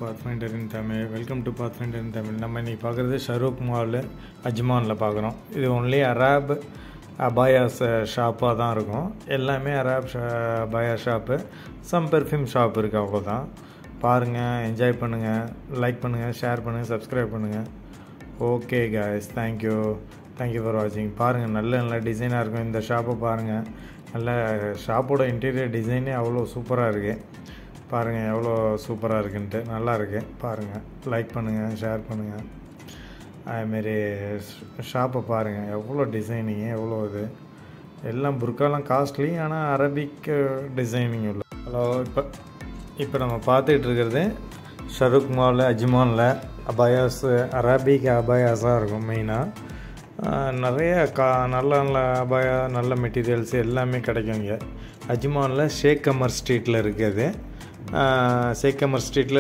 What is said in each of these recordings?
Pathfinder in Tamil welcome to Pathfinder in Tamil நம்ம இன்றைக்கி பார்க்குறது ஷரூக் மால் அஜ்மானில் பார்க்குறோம் இது ஒன்லி அராப் அபாயாஸ் ஷாப்பாக தான் இருக்கும் எல்லாமே அராப் ஷா அபாயா ஷாப்பு சம் பெர்ஃப்யூம் ஷாப் இருக்குது அவ்வளோதான் பாருங்கள் என்ஜாய் பண்ணுங்கள் லைக் பண்ணுங்கள் ஷேர் பண்ணுங்கள் சப்ஸ்கிரைப் பண்ணுங்கள் okay guys thank you thank you for வாட்சிங் பாருங்கள் நல்ல நல்ல டிசைனாக இருக்கும் இந்த ஷாப்பை பாருங்கள் நல்ல ஷாப்போட இன்டீரியர் டிசைனே அவ்வளோ சூப்பராக இருக்குது பாருங்கள் எவ்வளோ சூப்பராக இருக்குன்ட்டு நல்லா இருக்கு பாருங்கள் லைக் பண்ணுங்கள் ஷேர் பண்ணுங்கள் அதுமாரி ஷாப்பை பாருங்கள் எவ்வளோ டிசைனிங்கு எவ்வளோ இது எல்லாம் புர்காலாம் காஸ்ட்லி ஆனால் அரபிக் டிசைனிங் உள்ள ஹலோ இப்போ இப்போ நம்ம பார்த்துக்கிட்டு இருக்கிறது ஷருக் மால் அஜ்மானில் அபாயாஸ் அரபிக் அபாயாஸாக இருக்கும் மெயினாக நிறைய கா நல்ல நல்ல அபாயா நல்ல மெட்டீரியல்ஸ் எல்லாமே கிடைக்கும் இங்கே அஜ்மானில் ஷேக் கமர் ஸ்ட்ரீட்டில் இருக்குது ஷேக் கமர் ஸ்ட்ரீட்டில்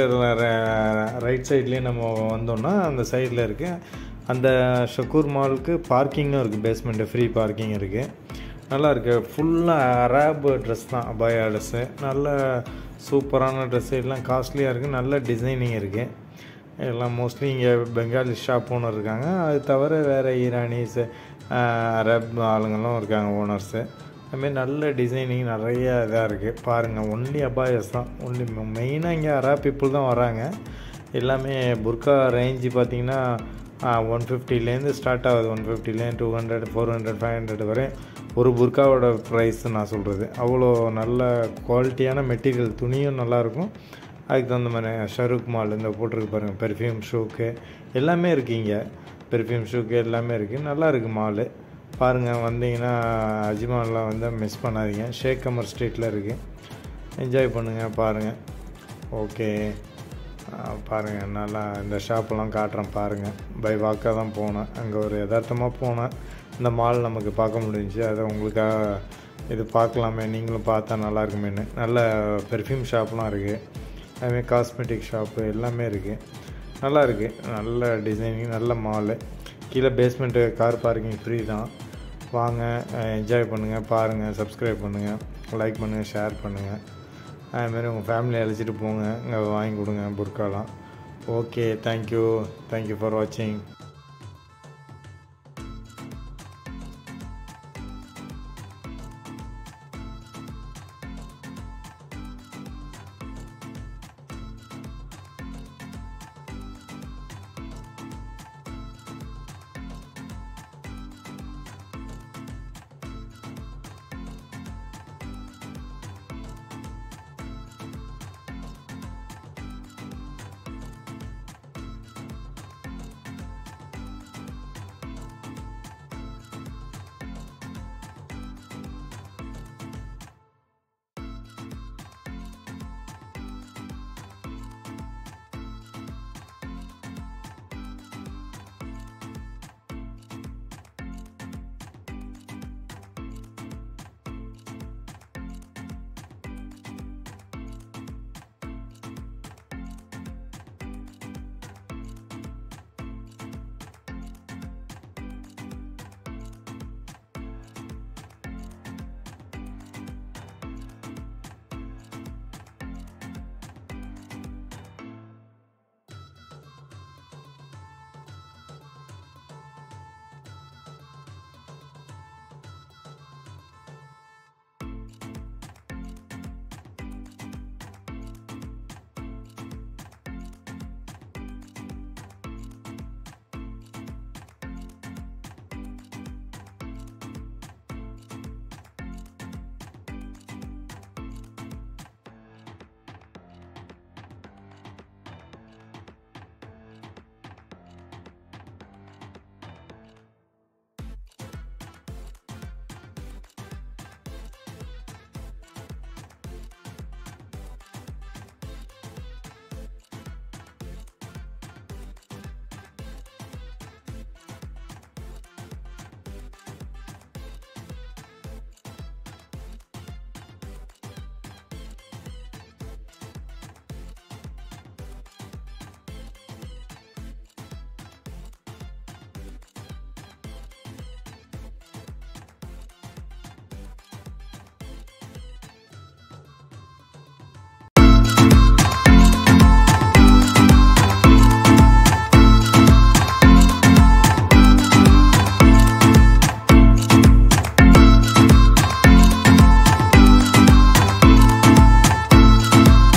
ரைட் சைட்லேயே நம்ம வந்தோம்னா அந்த சைடில் இருக்குது அந்த ஷக்கூர் மாலுக்கு பார்க்கிங்கும் இருக்குது பேஸ்மெண்ட்டு ஃப்ரீ பார்க்கிங் இருக்குது நல்லா இருக்குது ஃபுல்லாக அராப் ட்ரெஸ் தான் அபாயா ட்ரெஸ்ஸு நல்ல சூப்பரான ட்ரெஸ்ஸு எல்லாம் காஸ்ட்லியாக இருக்குது நல்ல டிசைனிங் இருக்குது எல்லாம் மோஸ்ட்லி இங்கே பெங்காலி ஷாப் ஓனர் இருக்காங்க அது தவிர வேறு ஈரானிஸ் அரப் ஆளுங்களும் இருக்காங்க ஓனர்ஸு அதுமாரி நல்ல டிசைனிங் நிறைய இதாக இருக்குது பாருங்கள் ஒன்லி அபாயஸ் தான் ஒன்லி மெயினாக இங்கே அரா பீப்புள் தான் வராங்க எல்லாமே புர்கா ரேஞ்சு பார்த்திங்கன்னா ஒன் ஃபிஃப்டிலேருந்து ஸ்டார்ட் ஆகுது ஒன் ஃபிஃப்டிலேருந்து two hundred four hundred five hundred வரை ஒரு புர்காவோட ப்ரைஸ் நான் சொல்கிறது அவ்வளோ நல்ல குவாலிட்டியான மெட்டீரியல் துணியும் நல்லாயிருக்கும் அதுக்கு தகுந்த மாதிரி ஷருக் மால் இந்த போட்டிருக்கு பாருங்கள் பெர்ஃப்யூம் ஷூக்கு எல்லாமே இருக்குது இங்கே பெர்ஃப்யூம் ஷூக்கு எல்லாமே இருக்குது நல்லா இருக்குது மாலு பாருங்கள் வந்தீங்கன்னா அஜ்மான்லாம் வந்து மிஸ் பண்ணாதீங்க ஷேக் கமர் ஸ்ட்ரீட்டில் இருக்குது என்ஜாய் பண்ணுங்கள் பாருங்கள் ஓகே பாருங்கள் நல்லா இந்த ஷாப்பெல்லாம் காட்டுறேன் பாருங்கள் பை வாக்காக தான் போனேன் அங்கே ஒரு யதார்த்தமாக போனேன் இந்த மால் நமக்கு பார்க்க முடிஞ்சிச்சு அதை உங்களுக்காக இது பார்க்கலாமே நீங்களும் பார்த்தா நல்லா இருக்குமேனு நல்ல பெர்ஃப்யூம் ஷாப்லாம் இருக்குது அதுமாதிரி காஸ்மெட்டிக் ஷாப்பு எல்லாமே இருக்குது நல்லா இருக்குது நல்ல டிசைனிங் நல்ல மாலு கீழே பேஸ்மெண்ட்டு கார் பார்க்கிங் ஃப்ரீ தான் வாங்க என்ஜாய் பண்ணுங்கள் பாருங்கள் சப்ஸ்கிரைப் பண்ணுங்கள் லைக் பண்ணுங்கள் ஷேர் பண்ணுங்கள் அதுமாரி உங்கள் ஃபேமிலி அழைச்சிட்டு போங்க இங்கே வாங்கி கொடுங்க புர்காலாம் ஓகே தேங்க்யூ தேங்க்யூ ஃபார் வாட்சிங்